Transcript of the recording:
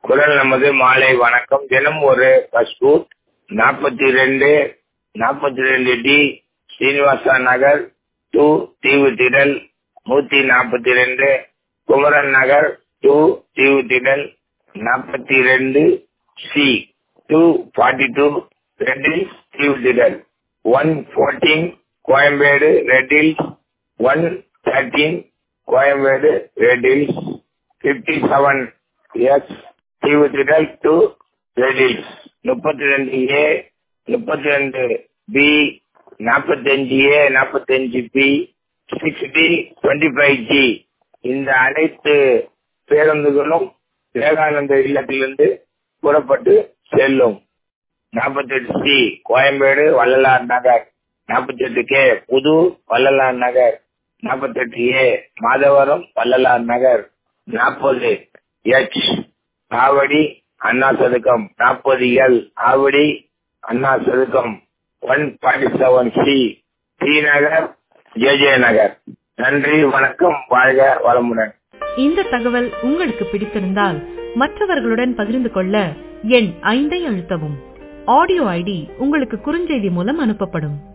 குரல் நமது மாலை வணக்கம் தினம் ஒரு பஸ்பூட் நாற்பத்தி ரெண்டு நாற்பத்தி ரெண்டு டி ஸ்ரீனிவாசா நகர் டூ தீவு திடல் நூத்தி நாற்பத்தி ரெண்டு குமரன் நகர் டூ தீவு திடல் நாற்பத்தி ரெண்டு சி டூ ஃபார்ட்டி டூ ரெட்டில் தீவு திடல் ஒன் ஃபோர்டீன் கோயம்பேடு ரெட்டில் ஒன் தேர்ட்டீன் கோயம்பேடு ரெட்டில் ஃபிஃப்டி செவன் எஸ் தீவு திடல் டூ ரெடில்ஸ் முப்பத்தி ரெண்டு ஏ முப்பத்தி ரெண்டு பி நாற்பத்தஞ்சு ஏ நாற்பத்தஞ்சு B six D twenty five G இந்த அனைத்து பேருந்துகளும் விவேகானந்த இல்லத்திலிருந்து புறப்பட்டு செல்லும் நாற்பத்தெட்டு சி கோயம்பேடு வள்ளலார் நகர் நாற்பத்தெட்டு கே புது வள்ளலார் நகர் நாற்பத்தெட்டு ஏ மாதவரம் வள்ளலார் நகர் நாற்பது எச் ஆவடி அண்ணா சதுக்கம் நாற்பது எல் ஆவடி அண்ணா சதுக்கம் one forty seven C T Nagar J J Nagar நன்றி வணக்கம் வாழ்க வளமுடன் இந்த தகவல் உங்களுக்கு பிடித்திருந்தால் மற்றவர்களுடன் பகிர்ந்து கொள்ள எண் ஐந்தை அழுத்தவும் ஆடியோ ஐடி உங்களுக்கு குறுஞ்செய்தி மூலம் அனுப்பப்படும்